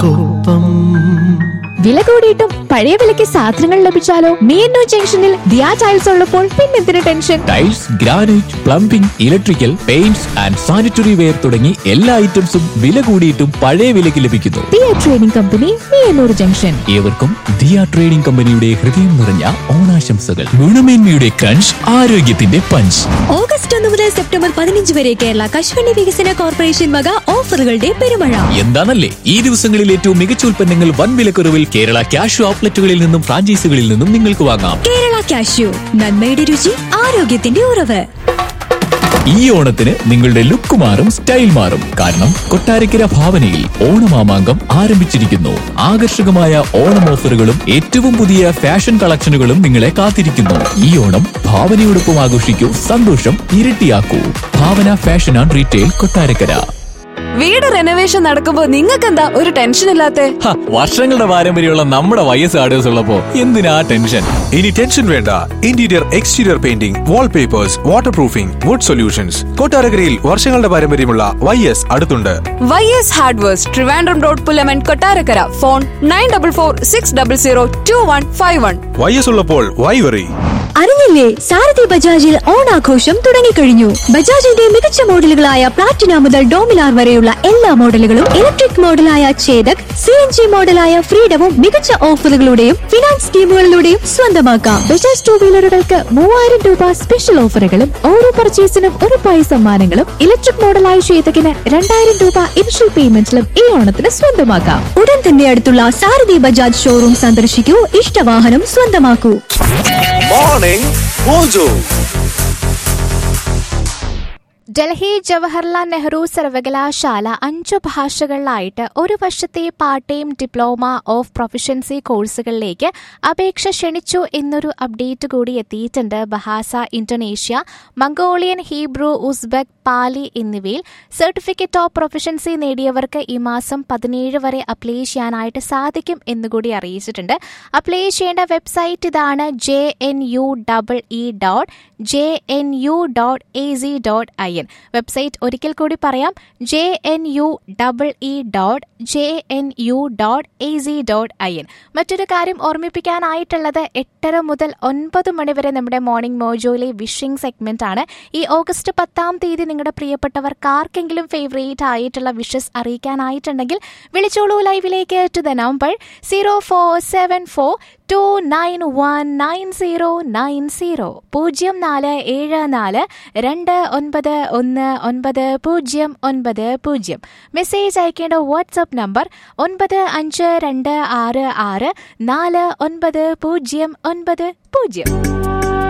ഓണക്കോപ്പം വില കൂടിയിട്ടും പഴയ വിലയ്ക്ക് സാധനങ്ങൾ ലഭിച്ചാലോ മിയന്നൂർ ജംഗ്ഷനിൽ ദിയാ ടൈൽസ് ഉള്ളപ്പോൾ പിന്നെന്തിന് tension tiles granite plumbing electrical paints and sanitary ware തുടങ്ങി എല്ലാ ഐറ്റംസും വില കൂടിയിട്ടും പഴയ വിലയ്ക്ക് ലഭിക്കുന്നു Diya trading company Miyannur junction ഏവർക്കും ദിയ ട്രേഡിംഗ് കമ്പനിയുടെ ഹൃദയം നിറഞ്ഞ ഓണാശംസകൾ ഗുണമേന്മയുടെ ക്രഞ്ച് ആരോഗ്യത്തിന്റെ പഞ്ച് ഓഗസ്റ്റ് ഒന്ന് മുതൽ സെപ്റ്റംബർ പതിനഞ്ച് വരെ കേരള കശുവണ്ടി വികസന കോർപ്പറേഷൻ വക ഓഫറുകളുടെ പെരുമഴ എന്താണല്ലേ ഈ ദിവസങ്ങളിൽ ഏറ്റവും മികച്ച ഉൽപ്പന്നങ്ങൾ വൻ വിലക്കുറവിൽ കേരള ക്യാഷ് ഔട്ട്ലെറ്റുകളിൽ നിന്നും ഫ്രാഞ്ചൈസികളിൽ നിന്നും നിങ്ങൾക്ക് വാങ്ങാം കേരള കാഷ്യൂ നന്മയുടെ രുചി ആരോഗ്യത്തിന്റെ ഉറവ് ഈ ഓണത്തിന് നിങ്ങളുടെ ലുക്ക് മാറും സ്റ്റൈൽ മാറും കാരണം കൊട്ടാരക്കര ഭാവനയിൽ ഓണമാമാങ്കം ആരംഭിച്ചിരിക്കുന്നു ആകർഷകമായ ഓണം ഓഫറുകളും ഏറ്റവും പുതിയ ഫാഷൻ കളക്ഷനുകളും നിങ്ങളെ കാത്തിരിക്കുന്നു ഈ ഓണം ഭാവനയോടൊപ്പം ആഘോഷിക്കൂ സന്തോഷം ഇരട്ടിയാക്കൂ Bhavana fashion and retail Kottarakkara വീട് റെനോവേഷൻ നടക്കുമ്പോ നിങ്ങൾക്കെന്താ ഒരു ടെൻഷൻ ഇല്ലാത്തെ ഹ, വർഷങ്ങളുടെ പാരമ്പര്യമുള്ള നമ്മുടെ വയസ്സ് ആഡേഴ്സ് ഉള്ളപ്പോ എന്തിനാ ടെൻഷൻ ഇനി ടെൻഷൻ വേണ്ട interior exterior painting wall papers waterproofing wood solutions കൊട്ടാരക്കരയിൽ വർഷങ്ങളുടെ പാരമ്പര്യമുള്ള വൈ എസ് അടുത്തുണ്ട് Y S hardwares Trivandrum road Pulaman Kottarakkara phone nine double four six double zero two one five one Y S ഉള്ളപ്പോൾ വൈ വറി അറിഞ്ഞില്ലേ സാരഥി ബജാജിൽ ഓണാഘോഷം തുടങ്ങിക്കഴിഞ്ഞു ബജാജിന്റെ മികച്ച മോഡലുകളായ പ്ലാറ്റിന മുതൽ ഡോമിനാർ വരെയുള്ള എല്ലാ മോഡലുകളും ഇലക്ട്രിക് മോഡലായ ചേതക് സി എൻ ജി മോഡലായ ഫ്രീഡവും മികച്ച ഓഫറുകളുടെയും ഫിനാൻസ് സ്കീമുകളിലൂടെയും സ്വന്തമാക്കാം ബജാജ് ടൂ വീലറുകൾക്ക് മൂവായിരം രൂപ സ്പെഷ്യൽ ഓഫറുകളും ഓരോ പർച്ചേസിനും ഒരു പ്രൈസ് സമ്മാനങ്ങളും ഇലക്ട്രിക് മോഡലായ ശ്വേതകിന് രണ്ടായിരം രൂപ ഇനിഷ്യൽ പേയ്മെന്റിലും ഈ ഓണത്തിന് സ്വന്തമാക്കാം ഉടൻ തന്നെ അടുത്തുള്ള സാരഥി ബജാജ് ഷോറൂം സന്ദർശിക്കൂ ഇഷ്ടവാഹനം സ്വന്തമാക്കൂ മോർണിംഗ് മോജോ ഡൽഹി ജവഹർലാൽ നെഹ്റു സർവകലാശാല അഞ്ചു ഭാഷകളിലായിട്ട് ഒരു വർഷത്തെ part time diploma of proficiency കോഴ്സുകളിലേക്ക് അപേക്ഷ ക്ഷണിച്ചു എന്നൊരു അപ്ഡേറ്റ് കൂടി എത്തിയിട്ടുണ്ട് Bahasa Indonesia Mongolian Hebrew Uzbek Pali എന്നിവയിൽ സർട്ടിഫിക്കറ്റ് ഓഫ് പ്രൊഫഷൻസി നേടിയവർക്ക് ഈ മാസം പതിനേഴ് വരെ അപ്ലൈ ചെയ്യാനായിട്ട് സാധിക്കും എന്നുകൂടി അറിയിച്ചിട്ടുണ്ട് അപ്ലൈ ചെയ്യേണ്ട വെബ്സൈറ്റ് ഇതാണ് J N U double E dot J N U dot A C dot I N website ഒരിക്കൽ കൂടി പറയാം J N U double E dot J N U dot A C dot I N മറ്റൊരു കാര്യം ഓർമ്മിപ്പിക്കാനായിട്ടുള്ളത് എട്ടര മുതൽ ഒൻപത് മണി വരെ നമ്മുടെ മോർണിംഗ് മോജോയിലെ വിഷിംഗ് സെഗ്മെന്റ് ആണ് ഈ ഓഗസ്റ്റ് പത്താം തീയതി നിങ്ങളുടെ പ്രിയപ്പെട്ടവർക്ക് ആർക്കെങ്കിലും ഫേവറേറ്റ് ആയിട്ടുള്ള വിഷസ് അറിയിക്കാനായിട്ടുണ്ടെങ്കിൽ വിളിച്ചോളൂ ലൈവിലേക്ക് to the number zero four seven four two nine one nine zero nine zero പൂജ്യം നാല് ഏഴ് നാല് രണ്ട് ഒൻപത് ഒന്ന് ഒൻപത് പൂജ്യം ഒൻപത് പൂജ്യം മെസ്സേജ് അയക്കേണ്ട വാട്സപ്പ് നമ്പർ ഒൻപത് അഞ്ച് രണ്ട് ആറ് ആറ് നാല് ഒൻപത് പൂജ്യം ഒൻപത് പൂജ്യം